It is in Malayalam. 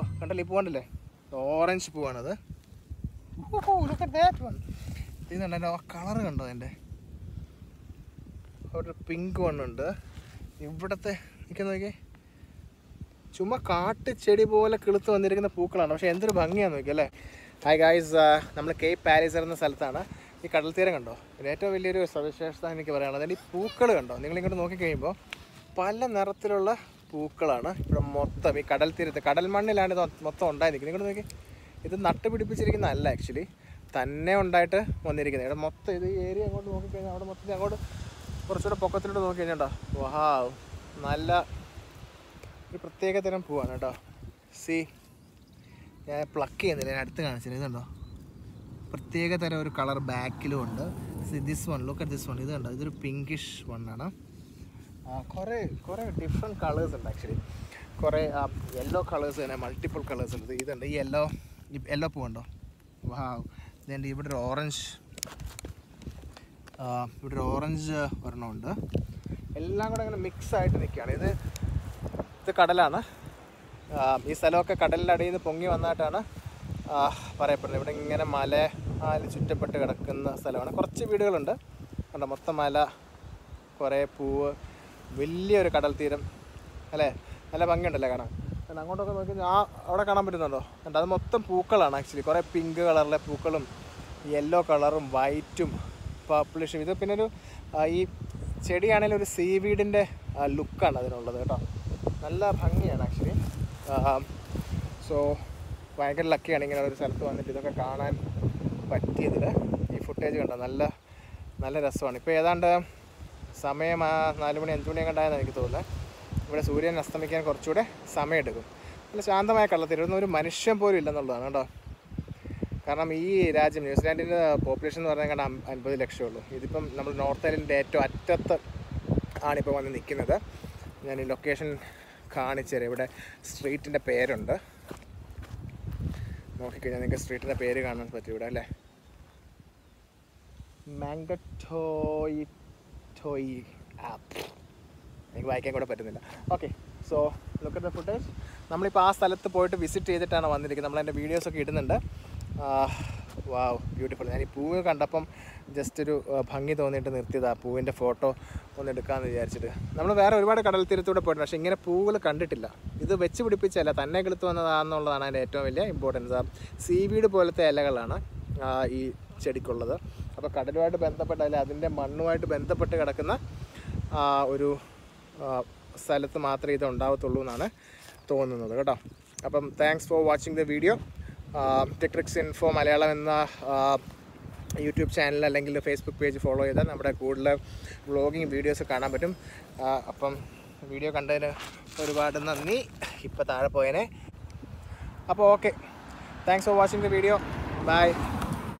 ഓ കണ്ടല്ലേ ഈ പൂ കണ്ടല്ലേ ഓറഞ്ച് പൂവാണത് ഇതുണ്ടല്ലോ ആ കളറ് കണ്ടോ എൻ്റെ ഒരു പിങ്ക് വണ്ണുണ്ട് ഇവിടത്തെ നിൽക്കുന്ന നോക്കിയേ ചുമ്മാ കാട്ടുചെടി പോലെ കിളുത്ത് വന്നിരിക്കുന്ന പൂക്കളാണ് പക്ഷേ എന്തൊരു ഭംഗിയാന്ന് നോക്കി അല്ലേ ഹായ് ഗായ്സ് നമ്മൾ കേപ്പ് പാരീസർ എന്ന സ്ഥലത്താണ് ഈ കടൽ തീരം കണ്ടോ പിന്നെ ഏറ്റവും വലിയൊരു സവിശേഷത എനിക്ക് പറയാനുള്ളത് അതിൻ്റെ ഈ പൂക്കൾ കണ്ടോ നിങ്ങളിങ്ങോട്ട് നോക്കിക്കഴിയുമ്പോൾ പല നിറത്തിലുള്ള പൂക്കളാണ് ഇവിടെ മൊത്തം ഈ കടൽ തീരത്ത് കടൽ മണ്ണിലാണ് ഇത് മൊത്തം ഉണ്ടായി നിൽക്കുന്നത് ഇങ്ങോട്ട് നോക്കി ഇത് നട്ടുപിടിപ്പിച്ചിരിക്കുന്നതല്ല ആക്ച്വലി തന്നെ ഉണ്ടായിട്ട് വന്നിരിക്കുന്നത് ഇവിടെ മൊത്തം ഇത് ഈ ഏരിയ അങ്ങോട്ട് നോക്കിക്കഴിഞ്ഞാൽ അവിടെ മൊത്തത്തിൽ അങ്ങോട്ട് കുറച്ചുകൂടെ പൊക്കത്തിലോട്ട് നോക്കി കഴിഞ്ഞാൽ വഹാവ് നല്ല ഒരു പ്രത്യേക തരം പൂവാണ് കേട്ടോ സി ഞാൻ പ്ലക്ക് ചെയ്യുന്നില്ല ഞാൻ അടുത്ത് കാണിച്ചത് ഇതുണ്ടോ പ്രത്യേക തരം ഒരു കളർ ബാക്കിലും ഉണ്ട് this one look at this one ഇത് കണ്ടോ ഇതൊരു പിങ്കിഷ് വണ്ണാണ് കുറേ കുറേ ഡിഫറെൻറ്റ് കളേഴ്സ് ഉണ്ട് ആക്ച്വലി കുറേ യെല്ലോ കളേഴ്സ് തന്നെ മൾട്ടിപ്പിൾ കളേഴ്സ് ഉണ്ട് ഇതുണ്ട് ഈ യെല്ലോ യെല്ലോ പൂവുണ്ടോ വാവ് ഇതുണ്ട് ഇവിടെ ഒരു ഓറഞ്ച് ഇവിടെ ഒരു ഓറഞ്ച് ഒരെണ്ണമുണ്ട് എല്ലാം കൂടെ അങ്ങനെ മിക്സ് ആയിട്ട് നിൽക്കുകയാണ് ഇത് ഇത് കടലാണ് ആ, ഈ സ്ഥലമൊക്കെ കടലിൻ്റെ അടിയിൽ നിന്ന് പൊങ്ങി വന്നിട്ടാണ് ആ, പറയപ്പെടുന്നത് ഇവിടെ ഇങ്ങനെ മല ആല് ചുറ്റപ്പെട്ട് കിടക്കുന്ന സ്ഥലമാണ് കുറച്ച് വീടുകളുണ്ട് കണ്ടോ മൊത്തം മല കുറേ പൂവ് വലിയൊരു കടൽ തീരം അല്ലേ നല്ല ഭംഗിയുണ്ടല്ലേ കാണാൻ കാരണം അങ്ങോട്ടൊക്കെ നോക്കി ആ അവിടെ കാണാൻ പറ്റുന്നുണ്ടോ കണ്ടോ അത് മൊത്തം പൂക്കളാണ് ആക്ച്വലി കുറേ പിങ്ക് കളറിലെ പൂക്കളും യെല്ലോ കളറും വൈറ്റും പർപ്പിളിഷും ഇത് പിന്നെ ഒരു ആ, ഈ ചെടിയാണെങ്കിലും ഒരു സീവീഡിൻ്റെ ലുക്കാണ് അതിനുള്ളത് കേട്ടോ നല്ല ഭംഗിയാണ് ആക്ച്വലി സോ ഭയങ്കര ലക്കിയാണ് ഇങ്ങനെ ഒരു സ്ഥലത്ത് വന്നിട്ട് ഇതൊക്കെ കാണാൻ പറ്റിയതിൽ ഈ ഫുട്ടേജ് കണ്ടോ നല്ല നല്ല രസമാണ് ഇപ്പോൾ ഏതാണ്ട് സമയം ആ നാല് മണി അഞ്ച് മണി കണ്ടായെന്ന് എനിക്ക് തോന്നുന്നത് ഇവിടെ സൂര്യൻ അസ്തമിക്കാൻ കുറച്ചുകൂടെ സമയമെടുക്കും നല്ല ശാന്തമായ കള്ളത്തിരുന്ന ഒരു മനുഷ്യൻ പോലും ഇല്ലെന്നുള്ളതാണ് കേട്ടോ കാരണം ഈ രാജ്യം ന്യൂസിലാൻഡിൻ്റെ പോപ്പുലേഷൻ എന്ന് പറഞ്ഞാൽ കണ്ട അൻപത് ലക്ഷമേ ഉള്ളൂ ഇതിപ്പം നമ്മൾ നോർത്ത് ഐലൻഡിൻ്റെ ഏറ്റവും അറ്റത്ത് ആണിപ്പോൾ വന്ന് നിൽക്കുന്നത് ഞാൻ ഈ ലൊക്കേഷൻ കാണിച്ചു തരാം ഇവിടെ സ്ട്രീറ്റിൻ്റെ പേരുണ്ട് നോക്കിക്കഴിഞ്ഞാൽ നിങ്ങൾക്ക് സ്ട്രീറ്റിൻ്റെ പേര് കാണാൻ പറ്റും ഇവിടെ അല്ലേ മാങ്കട്ടോയി ടോയി ആപ്പ് എനിക്ക് വായിക്കാൻ കൂടെ പറ്റുന്നില്ല okay so look at the footage നമ്മളിപ്പോൾ ആ സ്ഥലത്ത് പോയിട്ട് വിസിറ്റ് ചെയ്തിട്ടാണ് വന്നിരിക്കുന്നത് നമ്മൾ എൻ്റെ വീഡിയോസൊക്കെ ഇടുന്നുണ്ട് വാവ് ബ്യൂട്ടിഫുൾ ഞാൻ ഈ പൂവ് കണ്ടപ്പം ജസ്റ്റ് ഒരു ആ, ഭംഗി തോന്നിയിട്ട് നിർത്തിയത് ആ പൂവിൻ്റെ ഫോട്ടോ ഒന്ന് എടുക്കാമെന്ന് വിചാരിച്ചിട്ട് നമ്മൾ വേറെ ഒരുപാട് കടൽ തീരത്തൂടെ പോയിട്ടുണ്ട് പക്ഷേ ഇങ്ങനെ പൂവുകൾ കണ്ടിട്ടില്ല ഇത് വെച്ച് പിടിപ്പിച്ചല്ല തന്നെ കിളുത്ത് വന്നതാണെന്നുള്ളതാണ് അതിൻ്റെ ഏറ്റവും വലിയ ഇമ്പോർട്ടൻസ് ആ സീവീഡ് പോലത്തെ ഇലകളാണ് ആ, ഈ ചെടിക്കുള്ളത് അപ്പോൾ കടലുമായിട്ട് ബന്ധപ്പെട്ട അല്ലെ അതിൻ്റെ മണ്ണുമായിട്ട് ബന്ധപ്പെട്ട് കിടക്കുന്ന ആ, ഒരു ആ, സ്ഥലത്ത് മാത്രമേ ഇത് ഉണ്ടാവത്തുള്ളൂ എന്നാണ് തോന്നുന്നത് കേട്ടോ അപ്പം thanks for watching the video tech tricks info Malayalam എന്ന ആ, യൂട്യൂബ് ചാനൽ അല്ലെങ്കിൽ ഫേസ്ബുക്ക് പേജ് ഫോളോ ചെയ്താൽ നമ്മുടെ കൂടുതൽ വ്ളോഗിങ് വീഡിയോസ് കാണാൻ പറ്റും ആ, അപ്പം വീഡിയോ കണ്ടതിന് ഒരുപാട് നന്ദി ഇപ്പോൾ താഴെ പോയേനെ അപ്പോൾ okay thanks for watching the video by